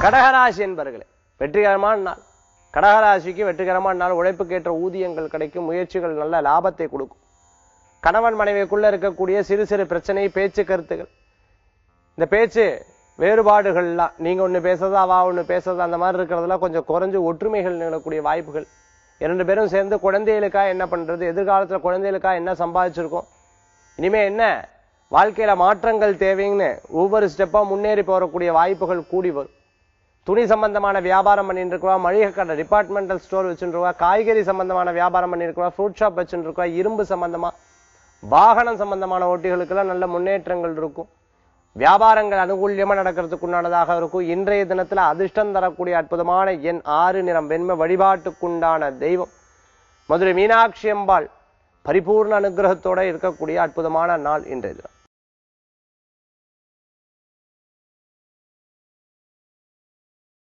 கடகராசி என்பர்களே வெற்றிகரமான நாள் கடகராசிக்கு வெற்றிகரமான நாள் உழைப்புக்கேற்ற ஊதியங்கள் கிடைக்கும் முயற்சிகள் நல்ல லாபத்தை கொடுக்கும் கணவன் மனைவிக்குள்ள இருக்கக்கூடிய சிறு சிறு பிரச்சனை பேச்சு கருத்துகள் இந்த பேச்சு வேறுபாடுகள்லாம் நீங்க ஒண்ணு பேசுறது அவ ஒண்ணு பேசுறது அந்த மாதிரி இருக்கிறதெல்லாம் கொஞ்சம் குறைஞ்சு ஒற்றுமைகள் நிகழக்கூடிய வாய்ப்புகள் இரண்டு பேரும் சேர்ந்து குழந்தைகளுக்கா என்ன பண்றது எதிர்காலத்துல குழந்தைகளுக்கா என்ன சம்பாதிச்சிருக்கோம் இனிமே என்ன வாழ்க்கையில மாற்றங்கள் தேவைன்னு ஒவ்வொரு ஸ்டெப்பா முன்னேறி போகக்கூடிய வாய்ப்புகள் கூடி வரும் துணி சம்பந்தமான வியாபாரம் பண்ணிட்டு இருக்கவா மளிகை கடை டிபார்ட்மெண்டல் ஸ்டோர் வச்சுருக்கா காய்கறி சம்பந்தமான வியாபாரம் பண்ணிருக்கவா ஃப்ரூட் ஷாப் வச்சுருக்கா இரும்பு சம்பந்தமா வாகனம் சம்பந்தமான ஓட்டிகளுக்கெல்லாம் நல்ல முன்னேற்றங்கள் இருக்கும் வியாபாரங்கள் அனுகூல்யமா நடக்கிறதுக்கு உண்டானதாக இருக்கும் இன்றைய தினத்துல அதிர்ஷ்டம் தரக்கூடிய அற்புதமான எண் ஆறு நிறம் வெண்மை வழிபாட்டுக்குண்டான தெய்வம் மதுரை மீனாட்சி அம்பாள் பரிபூர்ண அனுகிரகத்தோட இருக்கக்கூடிய அற்புதமான நாள் இன்றைய தினம்